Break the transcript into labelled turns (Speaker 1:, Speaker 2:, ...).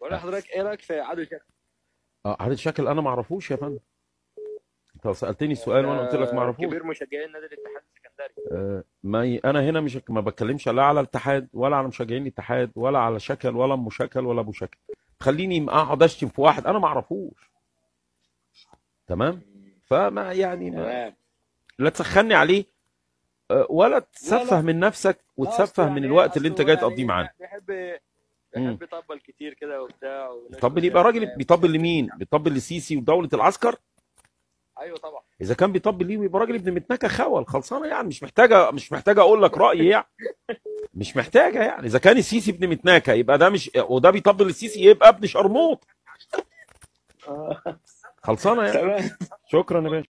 Speaker 1: ولا حضرتك ايه رايك في عادل شكل
Speaker 2: اه عادل شكل انا ما اعرفوش يا فندم انت سالتني السؤال وانا قلت لك ما اعرفوش
Speaker 1: كبير مشجعين نادي الاتحاد السكندري
Speaker 2: آه، ما ي... انا هنا مش ما بتكلمش لا على الاتحاد ولا على مشجعين الاتحاد ولا على شكل ولا ام شكل ولا ابو شكل خليني اقعد اشتم في واحد انا ما اعرفوش تمام فما يعني ما...
Speaker 1: تمام
Speaker 2: لا تسخني عليه آه، ولا تسفه
Speaker 1: لا.
Speaker 2: من نفسك
Speaker 1: لا،
Speaker 2: وتسفه
Speaker 1: أصله
Speaker 2: من
Speaker 1: يعني
Speaker 2: الوقت
Speaker 1: إيه؟
Speaker 2: اللي انت
Speaker 1: أصله
Speaker 2: جاي
Speaker 1: يعني
Speaker 2: تقضيه معانا
Speaker 1: بيحب بيحب يطبل كتير كده وبتاع وناس
Speaker 2: طب يبقى راجل بيطبل لمين بيطبل للسيسي ودولة العسكر
Speaker 1: ايوه طبعا
Speaker 2: اذا كان بيطبل ليه يبقى راجل ابن متنكه خول خلصانه يعني مش محتاجه مش محتاجه اقول لك رايي يعني مش محتاجه يعني اذا كان السيسي ابن متنكه يبقى ده مش وده بيطبل للسيسي يبقى ابن شرموط خلصانه يعني
Speaker 1: تمام
Speaker 2: شكرا يا باشا